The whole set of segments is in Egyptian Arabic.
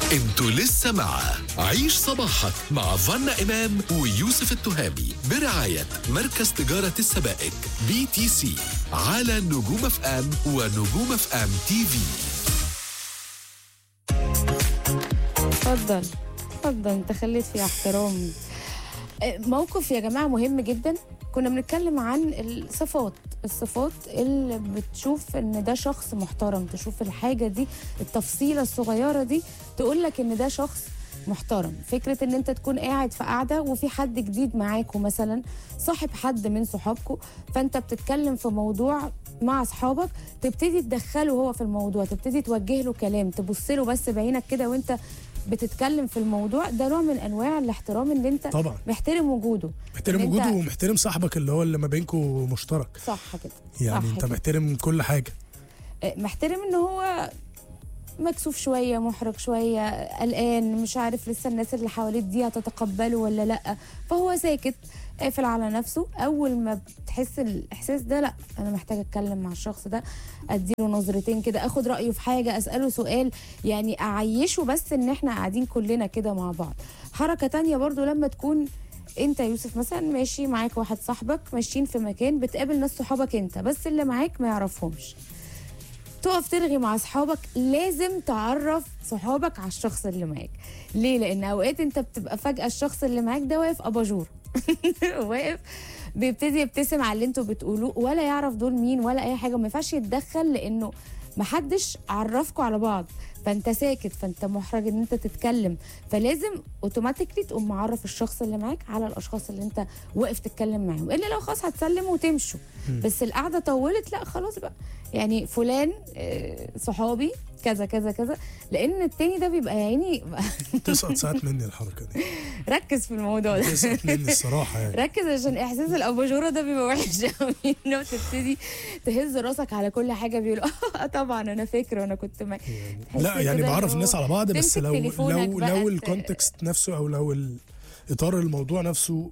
انتوا لسه مع عيش صباحك مع فنا إمام ويوسف التهامي برعاية مركز تجارة السبائك بي تي سي على نجوم اف ام ونجوم اف ام تي في اتفضل اتفضل انت خليت فيها احترام اه، موقف يا جماعه مهم جدا كنا بنتكلم عن الصفات الصفات اللي بتشوف ان ده شخص محترم تشوف الحاجه دي التفصيله الصغيره دي تقول لك ان ده شخص محترم فكره ان انت تكون قاعد في قاعده وفي حد جديد معاكم مثلا صاحب حد من صحابكم فانت بتتكلم في موضوع مع اصحابك تبتدي تدخله هو في الموضوع تبتدي توجه له كلام تبص له بس بعينك كده وانت بتتكلم في الموضوع ده نوع من انواع الاحترام اللي انت طبعا محترم وجوده محترم إن أنت- وجوده ومحترم صاحبك اللي هو اللي ما بينكم مشترك صح كده يعني صح انت كده. محترم كل حاجه اه، محترم ان هو مكسوف شويه محرج شويه قلقان مش عارف لسه الناس اللي حواليه دي هتتقبله ولا لا فهو ساكت قافل على نفسه اول ما بتحس الاحساس ده لا انا محتاج اتكلم مع الشخص ده اديله نظرتين كده اخد رايه في حاجه اساله سؤال يعني اعيشه بس ان احنا قاعدين كلنا كده مع بعض حركه تانية برضو لما تكون انت يا يوسف مثلا ماشي معاك واحد صاحبك ماشيين في مكان بتقابل ناس صحابك انت بس اللي معاك ما يعرفهمش تقف ترغي مع اصحابك لازم تعرف صحابك على الشخص اللي معاك ليه لان اوقات انت بتبقى فجاه الشخص اللي معاك ده واقف اباجور واقف بيبتدي يبتسم على اللي انتوا بتقولوه ولا يعرف دول مين ولا اي حاجه وما ينفعش يتدخل لانه محدش عرفكوا على بعض فانت ساكت فانت محرج ان انت تتكلم فلازم اوتوماتيكلي تقوم معرف الشخص اللي معاك على الاشخاص اللي انت واقف تتكلم معاهم الا لو خلاص هتسلموا وتمشوا بس القعده طولت لا خلاص بقى يعني فلان آه، صحابي كذا كذا كذا لان التاني ده بيبقى يعني تسقط ساعات مني الحركه دي ركز في الموضوع ده تسقط مني الصراحه يعني ركز عشان احساس الاباجوره ده بيبقى وحش قوي انه تبتدي تهز راسك على كل حاجه بيقول اه طبعا انا فاكر وانا كنت معاك تحس لا يعني كده بعرف إن هو الناس على بعض بس تمسك لو تليفونك لو بقى لو ت- الكونتكست نفسه او لو ال- اطار الموضوع نفسه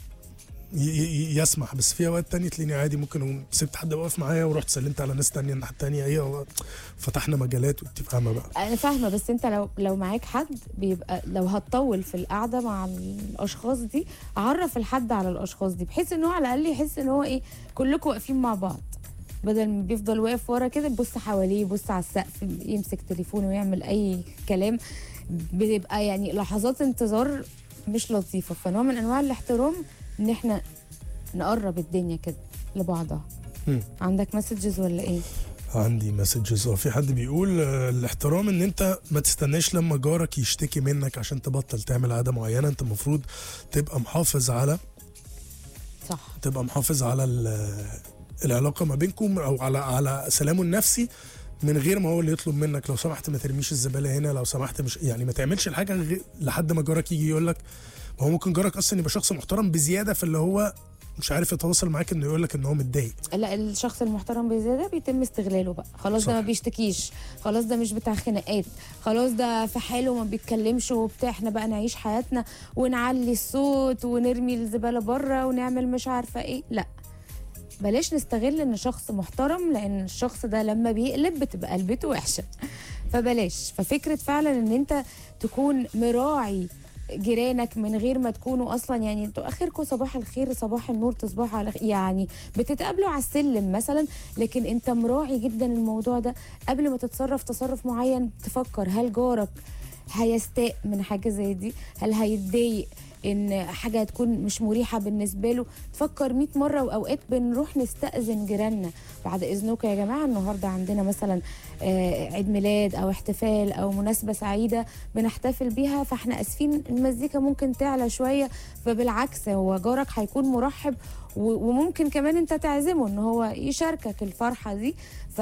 ي- ي- يسمح بس في اوقات تانية تلاقيني عادي ممكن أقوم سبت حد واقف معايا ورحت سلمت على ناس تانية الناحيه التانية ايه هو فتحنا مجالات وانت فاهمه بقى انا فاهمه بس انت لو لو معاك حد بيبقى لو هتطول في القعده مع الاشخاص دي عرف الحد على الاشخاص دي بحيث ان هو على الاقل يحس ان هو ايه كلكم واقفين مع بعض بدل ما بيفضل واقف ورا كده يبص حواليه يبص على السقف يمسك تليفونه ويعمل اي كلام بتبقى يعني لحظات انتظار مش لطيفه فنوع من انواع الاحترام ان احنا نقرب الدنيا كده لبعضها مم. عندك مسجز ولا ايه عندي مسجز اه في حد بيقول آه، الاحترام ان انت ما تستناش لما جارك يشتكي منك عشان تبطل تعمل عاده معينه انت المفروض تبقى محافظ على صح تبقى محافظ على ال- العلاقه ما بينكم او على على سلامه النفسي من غير ما هو اللي يطلب منك لو سمحت ما ترميش الزباله هنا لو سمحت مش يعني ما تعملش الحاجه غير لحد ما جارك يجي يقول لك ما هو ممكن جارك اصلا يبقى شخص محترم بزياده في اللي هو مش عارف يتواصل معاك انه يقول لك ان هو متضايق لا الشخص المحترم بزياده بيتم استغلاله بقى خلاص ده صح. ما بيشتكيش خلاص ده مش بتاع خناقات خلاص ده في حاله ما بيتكلمش وبتاع احنا بقى نعيش حياتنا ونعلي الصوت ونرمي الزباله بره ونعمل مش عارفه ايه لا بلاش نستغل ان شخص محترم لان الشخص ده لما بيقلب بتبقى قلبته وحشه فبلاش ففكره فعلا ان انت تكون مراعي جيرانك من غير ما تكونوا اصلا يعني انتوا اخركم صباح الخير صباح النور تصبحوا على خير يعني بتتقابلوا على السلم مثلا لكن انت مراعي جدا الموضوع ده قبل ما تتصرف تصرف معين تفكر هل جارك هيستاء من حاجه زي دي هل هيتضايق ان حاجه هتكون مش مريحه بالنسبه له تفكر 100 مره واوقات بنروح نستاذن جيراننا بعد اذنكم يا جماعه النهارده عندنا مثلا آه، عيد ميلاد او احتفال او مناسبه سعيده بنحتفل بيها فاحنا اسفين المزيكا ممكن تعلى شويه فبالعكس هو جارك هيكون مرحب و- وممكن كمان انت تعزمه ان هو يشاركك الفرحه دي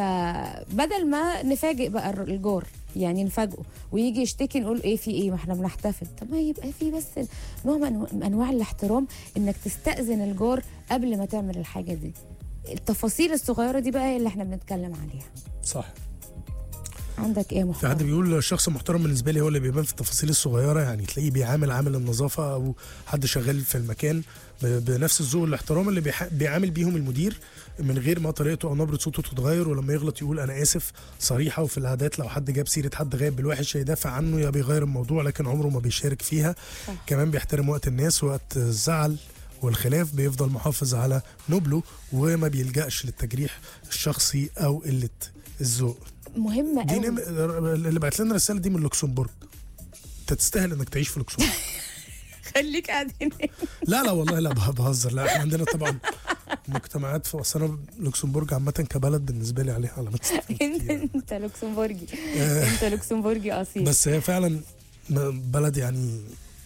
فبدل ما نفاجئ بقى الر- الجار يعني نفاجئه ويجي يشتكي نقول ايه في ايه ما احنا بنحتفل طب ما يبقى في بس نوع من أنواع- من انواع الاحترام انك تستاذن الجار قبل ما تعمل الحاجه دي التفاصيل الصغيره دي بقى هي اللي احنا بنتكلم عليها صح عندك ايه يا في محترم حد بيقول الشخص المحترم بالنسبه لي هو اللي بيبان في التفاصيل الصغيره يعني تلاقيه بيعامل عامل النظافه او حد شغال في المكان ب- بنفس الذوق والاحترام اللي بيح- بيعامل بيهم المدير من غير ما طريقته او نبره صوته تتغير ولما يغلط يقول انا اسف صريحه وفي العادات لو حد جاب سيره حد غايب بالوحش يا يدافع عنه يا بيغير الموضوع لكن عمره ما بيشارك فيها صح. كمان بيحترم وقت الناس وقت الزعل والخلاف بيفضل محافظ على نبله وما بيلجأش للتجريح الشخصي او قله الذوق مهمه دي قوي نم... اللي بعت لنا الرساله دي من لوكسمبورج انت تستاهل انك تعيش في لوكسمبورج خليك قاعد هنا لا لا والله لا به- بهزر لا احنا عندنا طبعا مجتمعات في اصل انا لوكسمبورج عامه كبلد بالنسبه لي عليها علامات استفهام انت كتير. انت لوكسمبورجي آه، انت لوكسمبورجي اصيل بس هي فعلا م- بلد يعني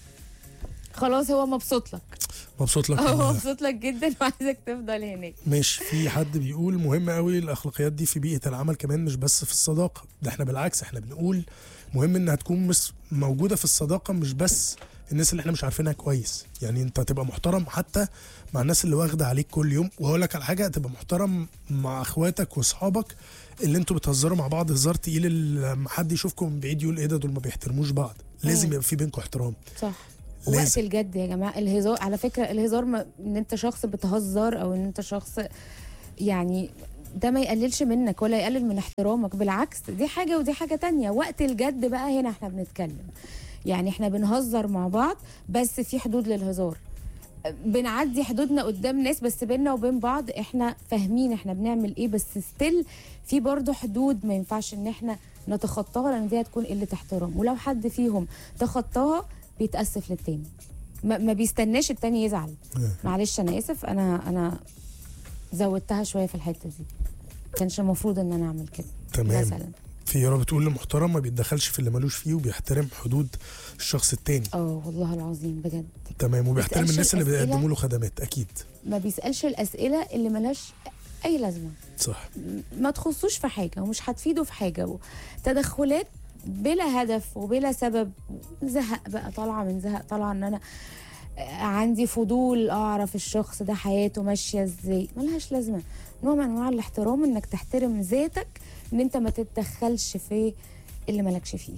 خلاص هو مبسوط لك مبسوط لك هو منها. مبسوط لك جدا وعايزك تفضل هناك مش في حد بيقول مهم قوي الاخلاقيات دي في بيئه العمل كمان مش بس في الصداقه ده احنا بالعكس احنا بنقول مهم انها تكون مس موجوده في الصداقه مش بس الناس اللي احنا مش عارفينها كويس يعني انت تبقى محترم حتى مع الناس اللي واخده عليك كل يوم واقول لك على حاجه تبقى محترم مع اخواتك واصحابك اللي انتوا بتهزروا مع بعض هزار تقيل اللي لما حد يشوفكم من بعيد يقول ايه ده دول ما بيحترموش بعض لازم مم. يبقى في بينكم احترام صح وقت لازم الجد يا جماعه الهزار على فكره الهزار ما ان انت شخص بتهزر او ان انت شخص يعني ده ما يقللش منك ولا يقلل من احترامك بالعكس دي حاجه ودي حاجه تانية وقت الجد بقى هنا احنا بنتكلم يعني احنا بنهزر مع بعض بس في حدود للهزار بنعدي حدودنا قدام ناس بس بينا وبين بعض احنا فاهمين احنا بنعمل ايه بس ستيل في برضه حدود ما ينفعش ان احنا نتخطاها لان دي هتكون قله احترام ولو حد فيهم تخطاها بيتاسف للتاني ما, ما بيستناش التاني يزعل معلش انا اسف انا انا زودتها شويه في الحته دي كانش المفروض ان انا اعمل كده تمام مثلا في يارا بتقول المحترم ما بيتدخلش في اللي ملوش فيه وبيحترم حدود الشخص التاني اه والله العظيم بجد تمام وبيحترم بيسألش الناس اللي الأسئلة؟ بيقدموا له خدمات اكيد ما بيسالش الاسئله اللي ملهاش اي لازمه صح ما تخصوش في حاجه ومش هتفيده في حاجه تدخلات بلا هدف وبلا سبب زهق بقى طالعه من زهق طالعه ان انا عندي فضول اعرف الشخص ده حياته ماشيه ازاي ملهاش لازمه نوع من انواع الاحترام انك تحترم ذاتك ان انت ما تتدخلش في اللي مالكش فيه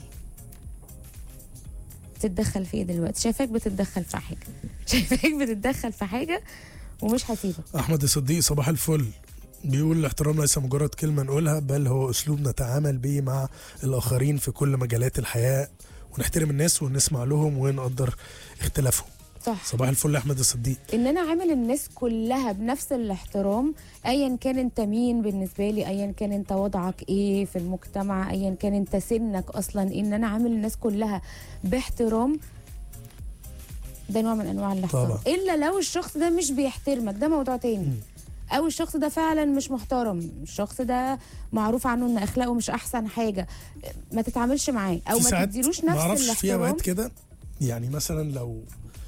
تتدخل في ايه دلوقتي شايفاك بتتدخل في حاجه شايفاك بتتدخل في حاجه ومش هسيبك احمد الصديق صباح الفل بيقول الاحترام ليس مجرد كلمه نقولها بل هو اسلوب نتعامل به مع الاخرين في كل مجالات الحياه ونحترم الناس ونسمع لهم ونقدر اختلافهم صح صباح الفل يا احمد الصديق ان انا عامل الناس كلها بنفس الاحترام ايا كان انت مين بالنسبه لي ايا كان انت وضعك ايه في المجتمع ايا كان انت سنك اصلا إيه، ان انا عامل الناس كلها باحترام ده نوع من انواع الاحترام طبعا. الا لو الشخص ده مش بيحترمك ده موضوع تاني او الشخص ده فعلا مش محترم الشخص ده معروف عنه ان اخلاقه مش احسن حاجه ما تتعاملش معاه او في ما ساعات تديلوش ما نفس اعرفش في الاحترام اوقات كده يعني مثلا لو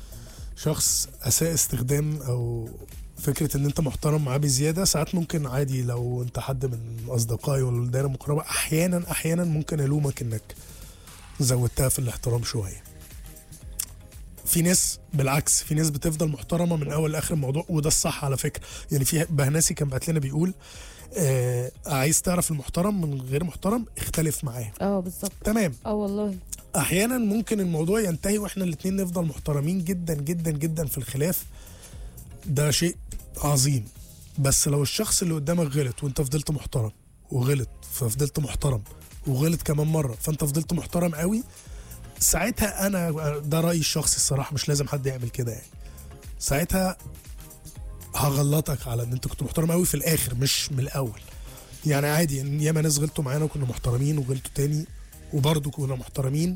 شخص اساء استخدام او فكره ان انت محترم معاه بزياده ساعات ممكن عادي لو انت حد من اصدقائي ولا الدايره المقربه احيانا احيانا ممكن الومك انك زودتها في الاحترام شويه في ناس بالعكس في ناس بتفضل محترمه من اول لاخر الموضوع وده الصح على فكره يعني في بهناسي كان بعت لنا بيقول آه عايز تعرف المحترم من غير محترم اختلف معاه اه بالظبط تمام اه والله احيانا ممكن الموضوع ينتهي واحنا الاثنين نفضل محترمين جدا جدا جدا في الخلاف ده شيء عظيم بس لو الشخص اللي قدامك غلط وانت فضلت محترم وغلط ففضلت محترم وغلط كمان مره فانت فضلت محترم قوي ساعتها انا ده رايي الشخصي الصراحه مش لازم حد يعمل كده يعني ساعتها هغلطك على ان انت كنت محترم قوي في الاخر مش من الاول يعني عادي ان ياما ناس غلطوا معانا وكنا محترمين وغلطوا تاني وبرضه كنا محترمين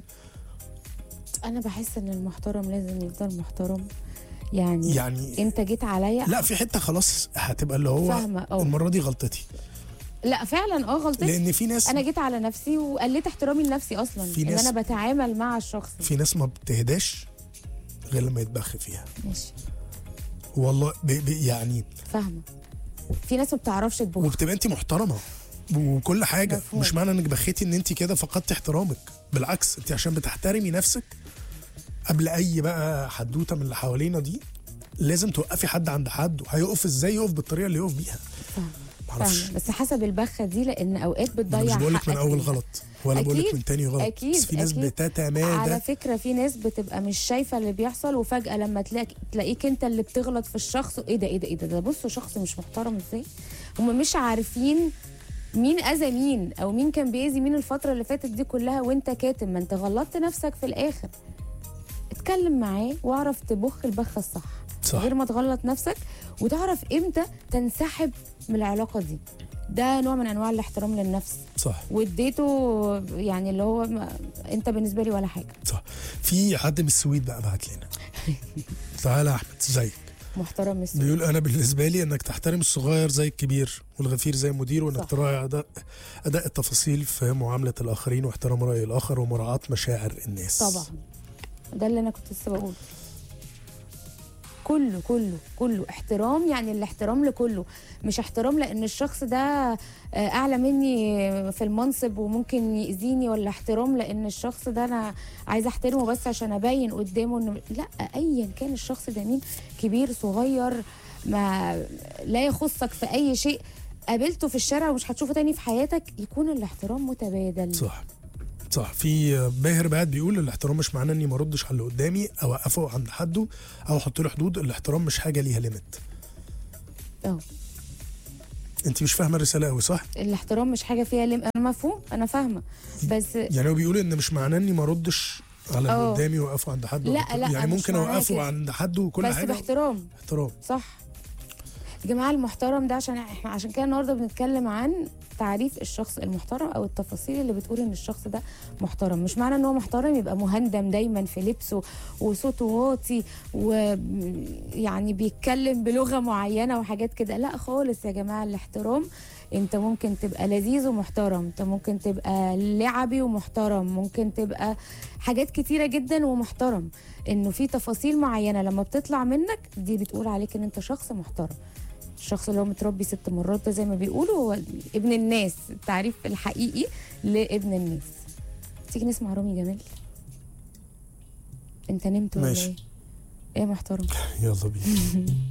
انا بحس ان المحترم لازم يفضل محترم يعني, يعني انت جيت عليا لا في حته خلاص هتبقى اللي هو فاهمة، اه. المره دي غلطتي لا فعلا اه غلطتي لان في ناس انا جيت على نفسي وقلت احترامي لنفسي اصلا في ان ناس- انا بتعامل مع الشخص في ناس ما بتهداش غير لما يتبخ فيها ماشي والله بي بي يعني فاهمه في ناس ما بتعرفش تبخ وبتبقى انت محترمه وكل حاجه مفهوم. مش معنى انك بخيتي ان انت كده فقدت احترامك بالعكس انت عشان بتحترمي نفسك قبل اي بقى حدوته من اللي حوالينا دي لازم توقفي حد عند حد وهيقف ازاي يقف بالطريقه اللي يقف بيها فاهمة. معرفش فاهمه بس حسب البخه دي لان اوقات انا بتضيع مش بقول لك من حقك اول فيها. غلط ولا بقول لك أكيد، من تاني غلط أكيد، بس في ناس أكيد. على بتتمادى فكره في ناس بتبقى مش شايفه اللي بيحصل وفجاه لما تلاقيك تلاقيك انت اللي بتغلط في الشخص ايه ده ايه ده ايه ده, ده بصوا شخص مش محترم ازاي هم مش عارفين مين اذى مين او مين كان بيأذي مين الفتره اللي فاتت دي كلها وانت كاتم ما انت غلطت نفسك في الاخر اتكلم معاه واعرف تبخ البخه الصح صح. غير ما تغلط نفسك وتعرف امتى تنسحب من العلاقه دي ده نوع من انواع الاحترام للنفس صح واديته يعني اللي هو ما انت بالنسبه لي ولا حاجه صح في حد من السويد بقى بعت لنا تعالى يا احمد ازيك محترم السوق بيقول انا بالنسبه لي انك تحترم الصغير زي الكبير والغفير زي المدير وانك صح. تراعي اداء اداء التفاصيل في معامله الاخرين واحترام راي الاخر ومراعاه مشاعر الناس طبعا ده اللي انا كنت لسه بقوله كله كله كله احترام يعني الاحترام لكله مش احترام لان الشخص ده آه، اعلى مني في المنصب وممكن يأذيني ولا احترام لان الشخص ده انا عايزه احترمه بس عشان ابين قدامه انه لا ايا كان الشخص ده مين كبير صغير ما لا يخصك في اي شيء قابلته في الشارع ومش هتشوفه تاني في حياتك يكون الاحترام متبادل صح صح في باهر بعد بيقول الاحترام مش معناه اني ما اردش على اللي قدامي او اوقفه عند حده او احط له حدود الاحترام مش حاجه ليها ليميت اه انت مش فاهمه الرساله قوي صح الاحترام مش حاجه فيها لم انا مفهوم انا فاهمه بس يعني هو بيقول ان مش معناه اني ما اردش على اللي اه. قدامي واوقفه عند حد لا، لا، يعني مش ممكن معناها اوقفه كده. عند حده وكل بس حاجه باحترام احترام صح يا جماعه المحترم ده عشان احنا عشان كده النهارده بنتكلم عن تعريف الشخص المحترم او التفاصيل اللي بتقول ان الشخص ده محترم مش معنى ان هو محترم يبقى مهندم دايما في لبسه وصوته واطي ويعني بيتكلم بلغه معينه وحاجات كده لا خالص يا جماعه الاحترام انت ممكن تبقى لذيذ ومحترم انت ممكن تبقى لعبي ومحترم ممكن تبقى حاجات كتيره جدا ومحترم انه في تفاصيل معينه لما بتطلع منك دي بتقول عليك ان انت شخص محترم الشخص اللي هو متربي ست مرات ده زي ما بيقولوا هو ابن الناس التعريف الحقيقي لابن الناس تيجي نسمع رامي جمال انت نمت ولا ماشي. ايه ايه يا محترم يلا بينا